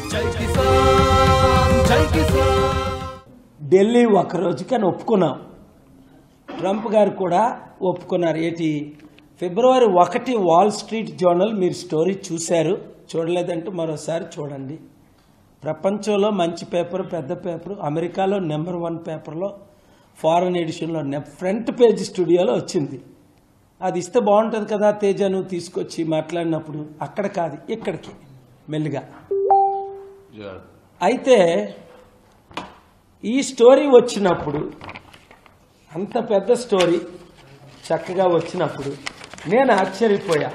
జై కిసాన్ జై కిసాన్ ఢిల్లీ ఒక రోజు కానీ ఒప్పుకున్నాం ట్రంప్ గారు కూడా ఒప్పుకున్నారు ఏంటి ఫిబ్రవరి ఒకటి వాల్ స్ట్రీట్ జర్నల్ మీరు స్టోరీ చూశారు చూడలేదంటే మరోసారి చూడండి ప్రపంచంలో మంచి పేపర్ పెద్ద పేపర్ అమెరికాలో నెంబర్ వన్ పేపర్లో ఫారెన్ ఎడిషన్లో ఫ్రంట్ పేజ్ స్టూడియోలో వచ్చింది అది ఇస్తే బాగుంటుంది కదా తేజ నువ్వు తీసుకొచ్చి మాట్లాడినప్పుడు అక్కడ కాదు ఇక్కడికి మెల్లిగా అయితే ఈ స్టోరీ వచ్చినప్పుడు అంత పెద్ద స్టోరీ చక్కగా వచ్చినప్పుడు నేను ఆశ్చర్యపోయా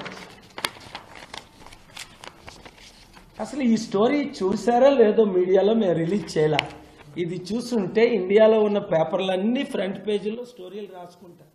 అసలు ఈ స్టోరీ చూసారో లేదో మీడియాలో మేము రిలీజ్ చేయలే ఇది చూస్తుంటే ఇండియాలో ఉన్న పేపర్లన్నీ ఫ్రంట్ పేజీలో స్టోరీలు రాసుకుంటారు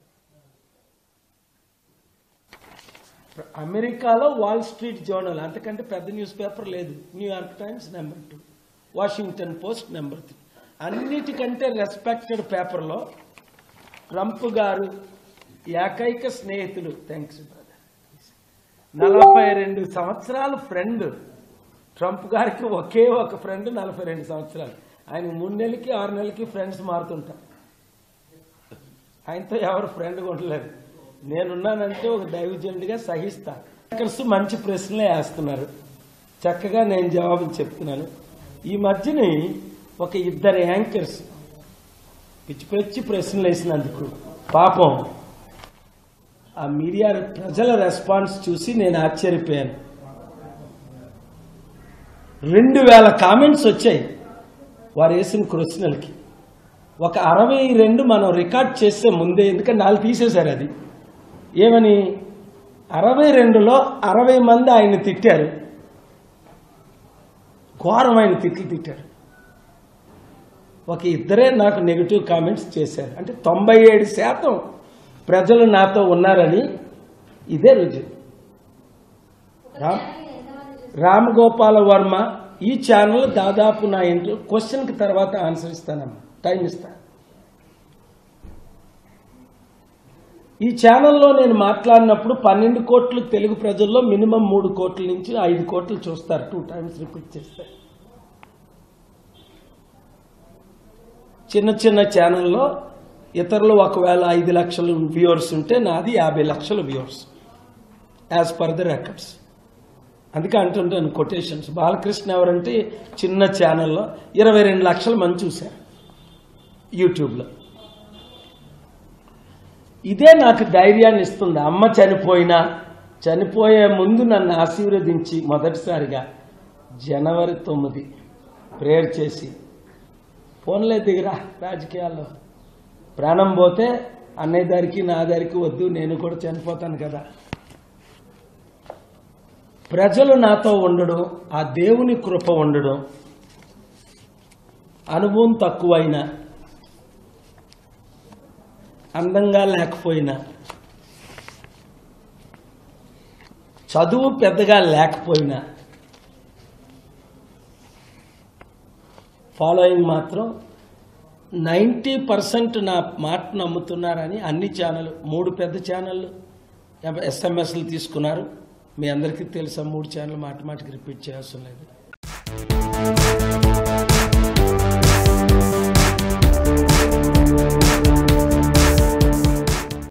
అమెరికాలో వాల్ స్ట్రీట్ జర్నల్ అంతకంటే పెద్ద న్యూస్ పేపర్ లేదు New York times number two Washington post number three అన్నిటికంటే రెస్పెక్టెడ్ పేపర్లో ట్రంప్ గారు ఏకైక స్నేహితుడు థ్యాంక్స్ బ్రదర్ నలభై రెండు సంవత్సరాలు ఫ్రెండ్ ట్రంప్ గారికి ఒకే ఒక ఫ్రెండ్ నలభై రెండు సంవత్సరాలు ఆయన మూడు నెలలకి ఆరు నెలలకి ఫ్రెండ్స్ మారుతుంటారు ఆయనతో ఎవరు ఫ్రెండ్గా ఉండలేదు నేనున్నానంటే ఒక దైవజనుడిగా సహిస్తా యాంకర్స్ మంచి ప్రశ్నలే వేస్తున్నారు చక్కగా నేను జవాబు చెప్తున్నాను ఈ మధ్యని ఒక ఇద్దరు యాంకర్స్ పిచ్చి పిచ్చి ప్రశ్నలు వేసినందుకు పాపం ఆ మీడియా ప్రజల రెస్పాన్స్ చూసి నేను ఆశ్చర్యపోయాను రెండు వేల కామెంట్స్ వచ్చాయి వారు వేసిన క్వశ్చన్లకి ఒక అరవై రెండు మనం రికార్డ్ చేస్తే ముందే ఎందుకంటే నాలుగు తీసేశారు అది ఏమని అరవై రెండులో అరవై మంది ఆయన తిట్టారు ఘోరమైన తిట్లు తిట్టారు ఒక ఇద్దరే నాకు నెగిటివ్ కామెంట్స్ చేశారు అంటే తొంభై ఏడు శాతం ప్రజలు నాతో ఉన్నారని ఇదే రుజువు రామ్ రామ్ గోపాల వర్మ ఈ ఛానల్ దాదాపు నా ఇంట్లో క్వశ్చన్కి తర్వాత ఆన్సర్ ఇస్తానమ్మా టైం ఇస్తా ఈ ఛానల్లో నేను మాట్లాడినప్పుడు పన్నెండు కోట్లు తెలుగు ప్రజల్లో మినిమం మూడు కోట్ల నుంచి ఐదు కోట్లు చూస్తారు టూ టైమ్స్ రిపీట్ చేస్తే చిన్న చిన్న ఛానల్లో ఇతరులు ఒకవేళ ఐదు లక్షలు వ్యూవర్స్ ఉంటే నాది యాభై లక్షల viewers as per the records అందుకే అంటుంటాను కొటేషన్స్ బాలకృష్ణ ఎవరంటే చిన్న ఛానల్లో ఇరవై రెండు లక్షల మంది చూశారు యూట్యూబ్లో ఇదే నాకు ధైర్యాన్ని ఇస్తుంది అమ్మ చనిపోయినా చనిపోయే ముందు నన్ను ఆశీర్వదించి మొదటిసారిగా జనవరి తొమ్మిది ప్రేయర్ చేసి ఫోన్లే దిగరా రాజకీయాల్లో ప్రాణం పోతే అన్నయ్య దారికి నా దారికి వద్దు నేను కూడా చనిపోతాను కదా ప్రజలు నాతో ఉండడం ఆ దేవుని కృప ఉండడం అనుభవం తక్కువైనా అందంగా లేకపోయినా చదువు పెద్దగా లేకపోయినా ఫాలోయింగ్ మాత్రం నైంటీ పర్సెంట్ నా మాట నమ్ముతున్నారని అన్ని ఛానల్ మూడు పెద్ద ఛానళ్ళు ఎస్ఎంఎస్లు తీసుకున్నారు మీ అందరికీ తెలుసా మూడు ఛానల్ మాట మాటకి రిపీట్ చేయాల్సిన లేదు